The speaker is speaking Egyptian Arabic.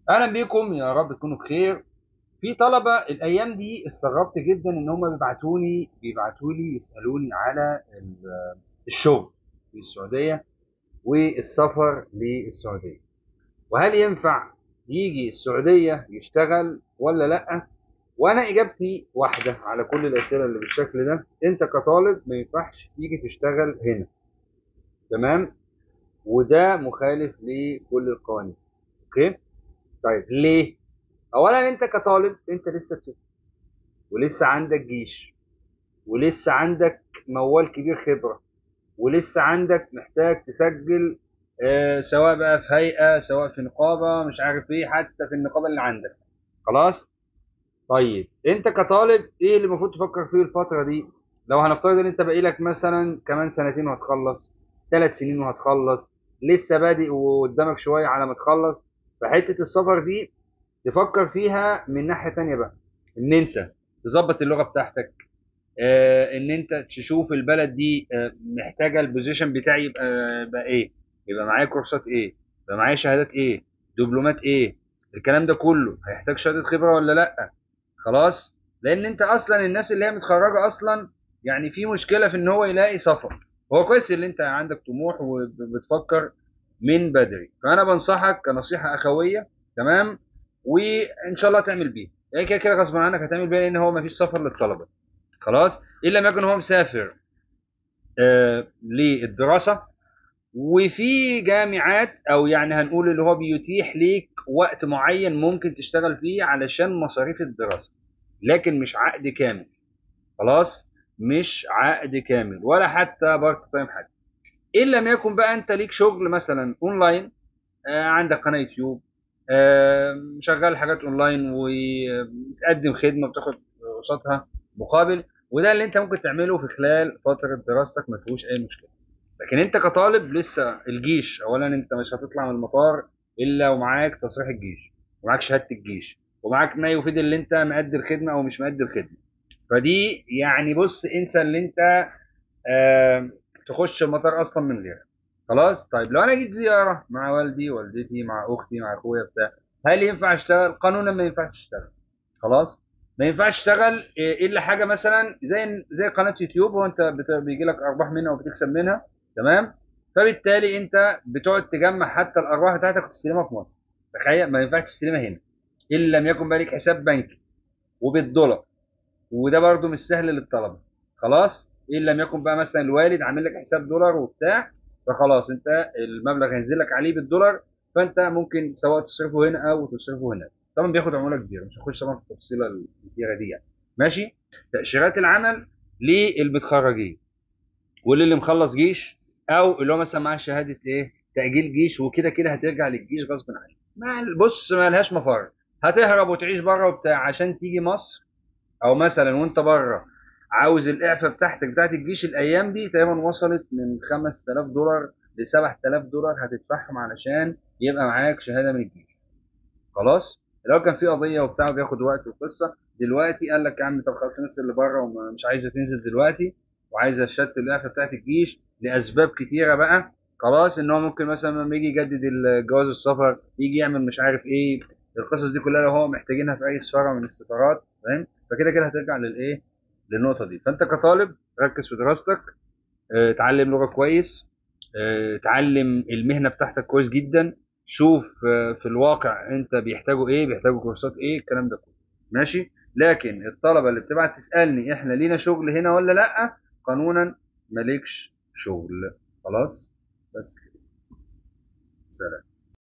اهلا بيكم يا رب تكونوا بخير في طلبه الايام دي استغربت جدا ان هم بيبعتوني بيبعتوا لي يسالوني على ال- الشغل في السعوديه والسفر للسعوديه وهل ينفع يجي السعوديه يشتغل ولا لا وانا اجابتي واحده على كل الاسئله اللي بالشكل ده انت كطالب ما ينفعش تيجي تشتغل هنا تمام وده مخالف لكل القوانين اوكي طيب ليه اولا انت كطالب انت لسه بتدرس ولسه عندك جيش ولسه عندك موال كبير خبره ولسه عندك محتاج تسجل آه سواء بقى في هيئه سواء في نقابه مش عارف ايه حتى في النقابه اللي عندك خلاص طيب انت كطالب ايه اللي المفروض تفكر فيه الفتره دي لو هنفترض ان انت باقي لك مثلا كمان سنتين وهتخلص ثلاث سنين وهتخلص لسه بادئ وقدامك شويه على ما تخلص فحته السفر دي تفكر فيها من ناحيه تانية بقى ان انت تظبط اللغه بتاعتك آه ان انت تشوف البلد دي آه محتاجه البوزيشن بتاعي يبقى يبقى ايه يبقى معايا كورسات ايه يبقى معايا شهادات ايه دبلومات ايه الكلام ده كله هيحتاج شهاده خبره ولا لا خلاص لان انت اصلا الناس اللي هي متخرجه اصلا يعني في مشكله في ان هو يلاقي سفر هو كويس ان انت عندك طموح وبتفكر من بدري فانا بنصحك كنصيحه اخويه تمام وان شاء الله تعمل بيه يعني كده كده غصب عنك هتعمل بيه لان هو ما فيش سفر للطلبه خلاص الا لم يكن هو مسافر آه للدراسه وفي جامعات او يعني هنقول اللي هو بيتيح ليك وقت معين ممكن تشتغل فيه علشان مصاريف الدراسه لكن مش عقد كامل خلاص مش عقد كامل ولا حتى بارت تايم حاجه ان لم يكن بقى انت ليك شغل مثلا اونلاين آه عندك قناه يوتيوب آه شغال حاجات اونلاين وتقدم خدمه بتاخد قصادها مقابل وده اللي انت ممكن تعمله في خلال فتره دراستك ما فيهوش اي مشكله لكن انت كطالب لسه الجيش اولا انت مش هتطلع من المطار الا ومعاك تصريح الجيش ومعاك شهاده الجيش ومعاك ما يفيد اللي انت مقدر خدمه او مش مقدر خدمه فدي يعني بص انسى اللي انت آه تخش المطار اصلا من غيرها خلاص طيب لو انا جيت زياره مع والدي والدتي مع اختي مع اخويا بتاع هل ينفع اشتغل قانونا ما ينفعش تشتغل خلاص ما ينفعش تشتغل الا حاجه مثلا زي زي قناه يوتيوب هو انت بيجي لك ارباح منها وبتكسب منها تمام فبالتالي انت بتقعد تجمع حتى الارباح بتاعتك وتستلمها في مصر تخيل ما ينفعش تستلمها هنا ان لم يكن بقى لك حساب بنكي وبالدولار وده برده مش سهل للطلبه خلاص ان لم يكن بقى مثلا الوالد عامل لك حساب دولار وبتاع فخلاص انت المبلغ هينزل لك عليه بالدولار فانت ممكن سواء تصرفه هنا او تصرفه هنا طبعا بياخد عموله كبيره مش هخش طبعا في التفصيله الكبيره دي يعني ماشي تاشيرات العمل للمتخرجين واللي مخلص جيش او اللي هو مثلا معاه شهاده ايه تاجيل جيش وكده كده هترجع للجيش غصب عنك ما بص ما لهاش مفر هتهرب وتعيش بره وبتاع عشان تيجي مصر او مثلا وانت بره عاوز الاعفاء بتاعتك بتاعت الجيش الايام دي تقريبا وصلت من 5000 دولار ل 7000 دولار هتدفعهم علشان يبقى معاك شهاده من الجيش خلاص لو كان في قضيه وبتاع بياخد وقت وقصه دلوقتي قال لك يا عم طب خلاص الناس اللي بره ومش عايزه تنزل دلوقتي وعايزه شهاده الاعفاء بتاعت الجيش لاسباب كتيره بقى خلاص ان هو ممكن مثلا لما يجي يجدد جواز السفر يجي يعمل مش عارف ايه القصص دي كلها لو هو محتاجينها في اي سفاره من السفارات فاهم فكده كده هترجع للايه للنقطه دي فانت كطالب ركز في دراستك اه اتعلم لغه كويس اه اتعلم المهنه بتاعتك كويس جدا شوف اه في الواقع انت بيحتاجوا ايه بيحتاجوا كورسات ايه الكلام ده كله ماشي لكن الطلبه اللي بتبعت تسالني احنا لينا شغل هنا ولا لا قانونا مالكش شغل خلاص بس كده سلام